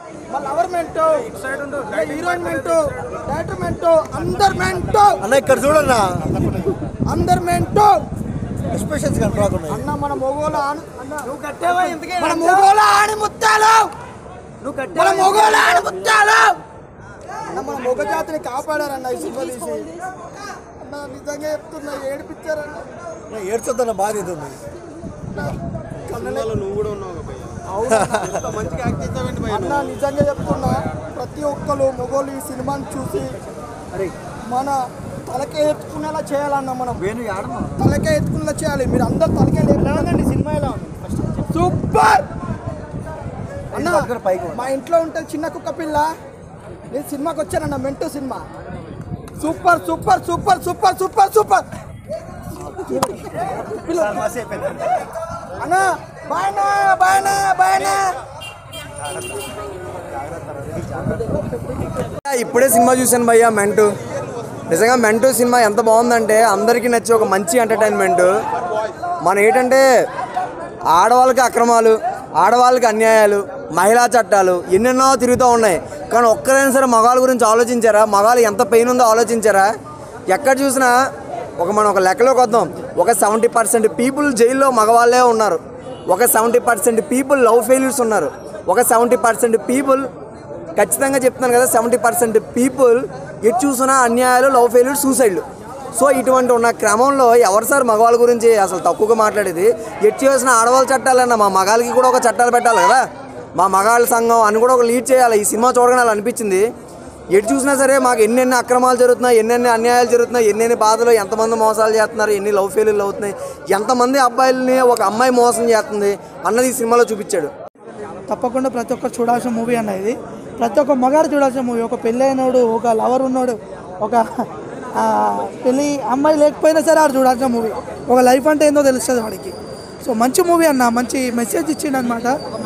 వాళ్ళ లవర్ మెంటో హీరోయిన్ మెంటో డైరెక్టర్ మెంటో అందరు మెంటో అన్న ఇక్కడ చూడన్నా అందరు మెంటో ఎక్స్ప్రెషన్స్ కనపడకుండా అన్న మన మొగోల ఆని అన్న నువ్వు కట్టేవా ఇంతకే మన మొగోల ఆని ముత్తాలు నువ్వు కట్టే మన మొగోల ఆని ముత్తాలు అన్న మన మొగ జాతిని కాపాడారన్న ఈ సినిమా తీసి అన్న నిజంగా చెప్తున్నా ఏడిపించారన్న ఏడ్చొద్దన్న బాధ ఇది ఉంది సినిమాలో నువ్వు కూడా ఉన్నావు కదా భయ్యా. అవును ఎంత మంచిగా యాక్ట్ చేస్తావేంటి భయ్యా అన్న నిజంగా చెప్తున్నా ప్రతి ఒక్కరు మొగోళ్ళు ఈ సినిమాని చూసి మన తలకే ఎత్తుకునేలా చేయాలన్న మనం తలకే ఎత్తుకునేలా చేయాలి మీరు అందరు తలకే లేదండి సినిమా ఎలా ఉంది సూపర్ అన్న పట్టుకొని పైకి పో. మా ఇంట్లో ఉంటుంది చిన్న కుక్క పిల్ల నేను సినిమాకి వచ్చానన్న మెంటో cinema super super super super super super అన్న బాయ్నా బాయ్నా బాయ్నా ఇప్పుడే సినిమా చూశాను భయ్య మెంటు నిజంగా మెంటు సినిమా ఎంత బాగుందంటే అందరికీ నచ్చే ఒక మంచి ఎంటర్టైన్మెంట్ మనం ఏంటంటే ఆడవాళ్ళకి అక్రమాలు ఆడవాళ్ళకి అన్యాయాలు మహిళా చట్టాలు ఎన్నెన్నో తిరుగుతూ ఉన్నాయి కానీ ఒక్కరైనా సరే మగాళ్ళ గురించి ఆలోచించారా మగాళ్ళు ఎంత పెయిన్ ఉందో ఆలోచించారా ఎక్కడ చూసినా ఒక మనం ఒక లెక్కలోకి వద్దాం ఒక సెవెంటీ పర్సెంట్ పీపుల్ జైల్లో మగవాళ్ళే ఉన్నారు ఒక seventy percent people love failures ఉన్నారు ఒక సెవెంటీ పర్సెంట్ పీపుల్ ఖచ్చితంగా చెప్తున్నాను కదా సెవెంటీ పర్సెంట్ పీపుల్ ఎటు చూసినా అన్యాయాలు లవ్ ఫెయిల్యూర్ సూసైడ్లు సో ఇటువంటి ఉన్న క్రమంలో ఎవరు సార్ మగవాళ్ళ గురించి అసలు తక్కువగా మాట్లాడేది ఎటు చేసిన ఆడవాళ్ళ చట్టాలన్నా మా మగాళ్ళకి కూడా ఒక చట్టాలు పెట్టాలి కదా మా మగాళ్ళ సంఘం అని కూడా ఒక లీడ్ చేయాలి ఈ సినిమా చూడగానే అలా అనిపించింది ఎటు చూసినా సరే మాకు ఎన్నెన్ని అక్రమాలు జరుగుతున్నాయి ఎన్నెన్ని అన్యాయాలు జరుగుతున్నాయి ఎన్నెన్ని బాధలు ఎంతమంది మోసాలు చేస్తున్నారు ఎన్ని లవ్ ఫెయిల్యూర్లు అవుతున్నాయి ఎంతమంది అబ్బాయిలని ఒక అమ్మాయి మోసం చేస్తుంది అన్నది ఈ సినిమాలో చూపించాడు తప్పకుండా ప్రతి ఒక్కరు చూడాల్సిన మూవీ అన్న ఇది ప్రతి ఒక్క మగాడు చూడాల్సిన మూవీ ఒక పెళ్ళి అయినోడు ఒక లవర్ ఉన్నాడు ఒక ఆ, పెళ్ళి అమ్మాయి లేకపోయినా సరే ఆడు చూడాల్సిన మూవీ ఒక లైఫ్ అంటే ఏందో తెలుస్తుంది వాడికి సో మంచి మూవీ అన్న మంచి మెసేజ్ ఇచ్చిండు అనమాట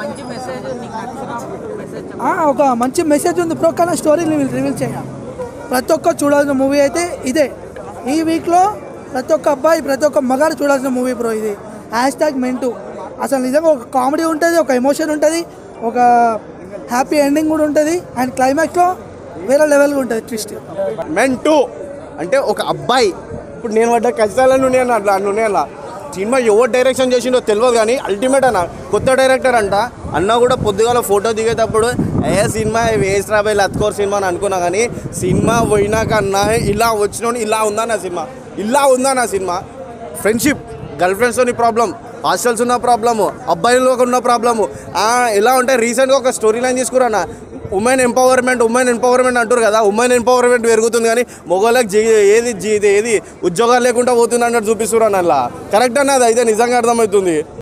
ఒక మంచి మెసేజ్ ఉంది బ్రో కానీ స్టోరీ రివీల్ చేయాలి ప్రతి ఒక్కరు చూడాల్సిన మూవీ అయితే ఇదే ఈ వీక్లో ప్రతి ఒక్క అబ్బాయి ప్రతి ఒక్క మగాడు చూడాల్సిన మూవీ బ్రో ఇది హ్యాష్ ట్యాగ్ మెంటు అసలు నిజంగా ఒక కామెడీ ఉంటుంది ఒక ఎమోషన్ ఉంటుంది ఒక హ్యాపీ ఎండింగ్ కూడా ఉంటుంది అండ్ క్లైమాక్స్లో వేరే లెవెల్గా ఉంటుంది ట్విస్ట్ మెన్ టూ అంటే ఒక అబ్బాయి ఇప్పుడు నేను పడ్డ కష్టాలను నేను అట్లా నువ్వు అలా సినిమా ఎవరు డైరెక్షన్ చేసిండో తెలియదు కానీ అల్టిమేట్ అన్న కొత్త డైరెక్టర్ అంట అన్న కూడా పొద్దుగాల ఫోటో దిగేటప్పుడు ఏ సినిమా వేసి రాబాయి లత్కోర్ సినిమా అని అనుకున్నా కానీ సినిమా పోయినాక అన్న ఇలా వచ్చిన ఇలా ఉందా నా సినిమా ఇలా ఉందా నా సినిమా ఫ్రెండ్షిప్ గర్ల్ ఫ్రెండ్స్తో ప్రాబ్లం హాస్టల్స్ ఉన్న ప్రాబ్లము అబ్బాయిలో ఉన్న ప్రాబ్లము ఎలా ఉంటే రీసెంట్గా ఒక స్టోరీ లైన్ తీసుకురానా ఉమెన్ ఎంపవర్మెంట్ ఉమెన్ ఎంపవర్మెంట్ అంటారు కదా ఉమెన్ ఎంపవర్మెంట్ పెరుగుతుంది కానీ మొగోళ్ళకి జీ ఏది జీ ఏది ఉద్యోగాలు లేకుండా పోతుంది అన్నట్టు చూపిస్తున్నారు అలా కరెక్ట్ అన్నది అయితే నిజంగా అర్థమవుతుంది